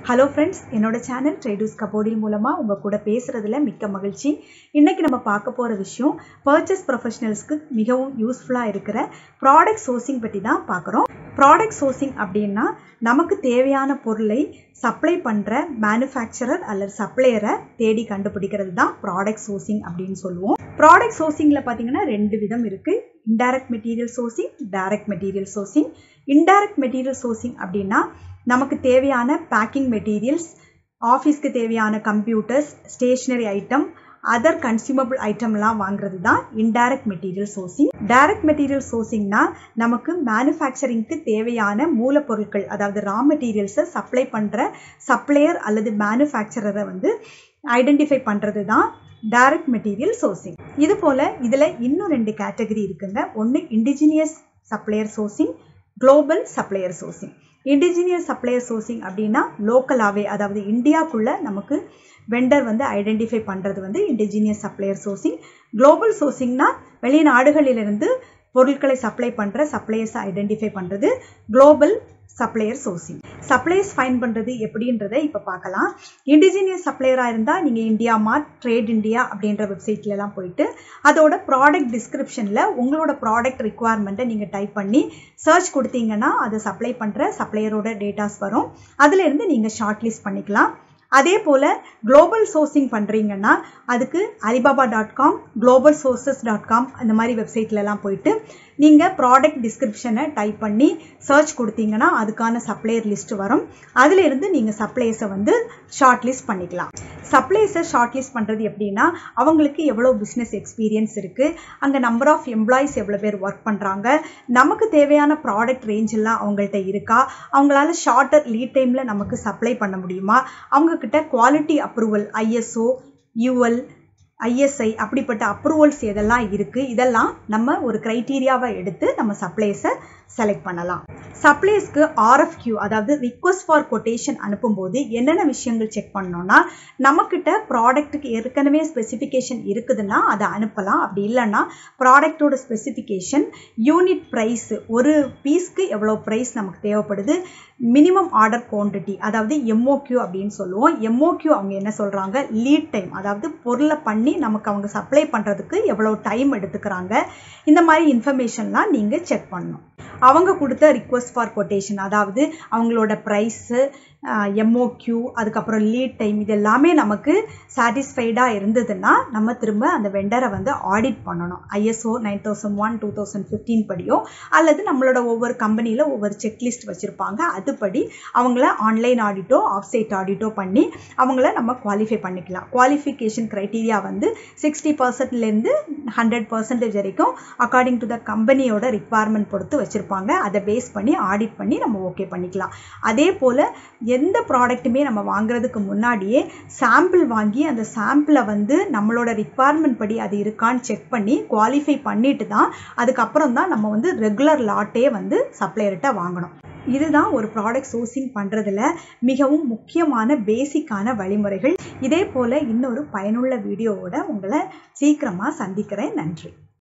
hello friends என்னோட channel ட்ரேடூஸ் கபோர்டில் மூலமாக உங்கள் கூட பேசுகிறதுல மிக்க மகிழ்ச்சி இன்றைக்கி நம்ம பார்க்க போகிற விஷயம் பர்ச்சேஸ் ப்ரொஃபஷனல்ஸ்க்கு மிகவும் யூஸ்ஃபுல்லாக இருக்கிற ப்ராடக்ட் சோர்சிங் பற்றி தான் பார்க்குறோம் ப்ராடக்ட் சோர்சிங் அப்படின்னா நமக்கு தேவையான பொருளை சப்ளை பண்ணுற மேனுஃபேக்சரர் அல்லது சப்ளையரை தேடி கண்டுபிடிக்கிறது தான் ப்ராடக்ட் சோர்சிங் அப்படின்னு சொல்லுவோம் ப்ராடக்ட் சோர்சிங்கில் பார்த்தீங்கன்னா ரெண்டு விதம் இருக்குது indirect material sourcing direct material sourcing indirect material sourcing அப்படின்னா நமக்கு தேவையான பேக்கிங் மெட்டீரியல்ஸ் ஆஃபீஸ்க்கு தேவையான computers stationery item other consumable ஐட்டம்லாம் வாங்குறது தான் indirect material sourcing direct material சோர்சிங்னா நமக்கு மேனுஃபேக்சரிங்க்கு தேவையான மூலப்பொருட்கள் அதாவது ரா மெட்டீரியல்ஸை சப்ளை பண்ணுற சப்ளையர் அல்லது மேனுஃபேக்சரரை வந்து ஐடென்டிஃபை பண்ணுறது தான் டைரக்ட் மெட்டீரியல் சோர்சிங் இது போல் இதில் இன்னும் ரெண்டு கேட்டகரி இருக்குங்க ஒன்று indigenous supplier sourcing global supplier sourcing indigenous supplier sourcing அப்படின்னா லோக்கலாகவே அதாவது இந்தியாவுக்குள்ளே நமக்கு வெண்டர் வந்து ஐடென்டிஃபை பண்ணுறது வந்து இண்டிஜினியஸ் சப்ளையர் சோர்சிங் குளோபல் சோர்சிங்னா வெளிநாடுகளிலிருந்து பொருட்களை சப்ளை பண்ணுற சப்ளையர்ஸை ஐடென்டிஃபை பண்ணுறது global supplier sourcing suppliers find பண்ணுறது எப்படின்றத இப்போ பார்க்கலாம் இண்டிஜினியஸ் சப்ளையராக இருந்தால் நீங்கள் இந்தியா மார்ட் ட்ரேட் இந்தியா அப்படின்ற வெப்சைட்லலாம் போயிட்டு அதோட ப்ராடக்ட் டிஸ்கிரிப்ஷனில் உங்களோட ப்ராடக்ட் ரிக்குவயர்மெண்ட்டை நீங்கள் டைப் பண்ணி சர்ச் கொடுத்தீங்கன்னா அதை சப்ளை பண்ணுற சப்ளையரோட டேட்டாஸ் வரும் அதிலிருந்து நீங்கள் ஷார்ட் லிஸ்ட் பண்ணிக்கலாம் அதே போல் குளோபல் சோர்சிங் பண்ணுறீங்கன்னா அதுக்கு Alibaba dot com global sources dot com அந்த மாதிரி வெப்சைட்லலாம் போயிட்டு நீங்கள் ப்ராடக்ட் டிஸ்கிரிப்ஷனை டைப் பண்ணி சர்ச் கொடுத்தீங்கன்னா அதுக்கான சப்ளையர் லிஸ்ட் வரும் அதிலிருந்து நீங்கள் சப்ளையர்ஸை வந்து ஷார்ட் லிஸ்ட் பண்ணிக்கலாம் சப்ளைஸை ஷார்ட் லிஸ்ட் பண்ணுறது எப்படின்னா அவங்களுக்கு எவ்வளோ பிஸ்னஸ் எக்ஸ்பீரியன்ஸ் இருக்குது அங்கே நம்பர் ஆஃப் எம்ப்ளாயிஸ் எவ்வளோ பேர் ஒர்க் பண்ணுறாங்க நமக்கு தேவையான ப்ராடக்ட் ரேஞ்ச் எல்லாம் அவங்கள்ட்ட இருக்கா அவங்களால ஷார்ட்டர் லீட் டைமில் நமக்கு சப்ளை பண்ண முடியுமா அவங்கக்கிட்ட quality approval ISO UL ISI அப்படிப்பட்ட அப்ரூவல்ஸ் எதெல்லாம் இருக்குது இதெல்லாம் நம்ம ஒரு க்ரைட்டீரியாவை எடுத்து நம்ம சப்ளைஸை செலக்ட் பண்ணலாம் சப்ளைஸ்க்கு ஆர்எஃப்கியூ அதாவது ரிக்வஸ்ட் ஃபார் கொட்டேஷன் அனுப்பும்போது என்னென்ன விஷயங்கள் செக் பண்ணோம்னா நம்மக்கிட்ட ப்ராடக்ட்டுக்கு ஏற்கனவே ஸ்பெசிஃபிகேஷன் இருக்குதுன்னா அதை அனுப்பலாம் அப்படி இல்லைன்னா ப்ராடக்டோட ஸ்பெசிஃபிகேஷன் யூனிட் ப்ரைஸ் ஒரு பீஸ்க்கு எவ்வளோ ப்ரைஸ் நமக்கு தேவைப்படுது மினிமம் ஆர்டர் குவான்டிட்டி அதாவது எம்ஓக்யூ அப்படின்னு சொல்லுவோம் எம்ஓக்யூ அவங்க என்ன சொல்கிறாங்க லீட் டைம் அதாவது பொருளை பண்ணி நமக்கு அவங்க சப்ளை பண்ணுறதுக்கு எவ்வளோ டைம் எடுத்துக்கிறாங்க இந்த மாதிரி இன்ஃபர்மேஷன்லாம் நீங்கள் செக் பண்ணணும் அவங்க கொடுத்த ரிக்வஸ்ட் ஃபார் கொட்டேஷன் அதாவது அவங்களோட ப்ரைஸு எம்ஓக்யூ அதுக்கப்புறம் லீட் டைம் இது எல்லாமே நமக்கு சாட்டிஸ்ஃபைடாக இருந்ததுன்னா நம்ம திரும்ப அந்த வெண்டரை வந்து ஆடிட் பண்ணணும் ISO nine thousand one two thousand fifteen படியோ அல்லது நம்மளோட ஒவ்வொரு கம்பெனியில் ஒவ்வொரு செக்லிஸ்ட் வச்சுருப்பாங்க அதுபடி அவங்கள ஆன்லைன் ஆடிட்டோ ஆஃப் சைட் ஆடிட்டோ பண்ணி அவங்கள நம்ம குவாலிஃபை பண்ணிக்கலாம் குவாலிஃபிகேஷன் க்ரைட்டீரியா வந்து சிக்ஸ்டி பர்சன்ட்லேருந்து ஹண்ட்ரட் பர்சன்டேஜ் வரைக்கும் அக்கார்டிங் டு த கம்பெனியோட ரிக்குவயர்மெண்ட் பொறுத்து வச்சுருப்பாங்க அதை பேஸ் பண்ணி ஆடிட் பண்ணி நம்ம ஓகே பண்ணிக்கலாம் அதே போல் எந்த ப்ராடக்ட்டுமே நம்ம வாங்குறதுக்கு முன்னாடியே சாம்பிள் வாங்கி அந்த சாம்பிளை வந்து நம்மளோட ரிக்குவயர்மெண்ட் படி அது இருக்கான்னு செக் பண்ணி குவாலிஃபை பண்ணிட்டு தான் அதுக்கப்புறம் தான் நம்ம வந்து ரெகுலர் லாட்டே வந்து சப்ளையர்கிட்ட வாங்கணும் இதுதான் ஒரு ப்ராடக்ட் சோர்சிங் பண்ணுறதுல மிகவும் முக்கியமான பேசிக்கான வழிமுறைகள் இதே போல் இன்னொரு பயனுள்ள வீடியோவோட உங்களை சீக்கிரமாக சந்திக்கிறேன் நன்றி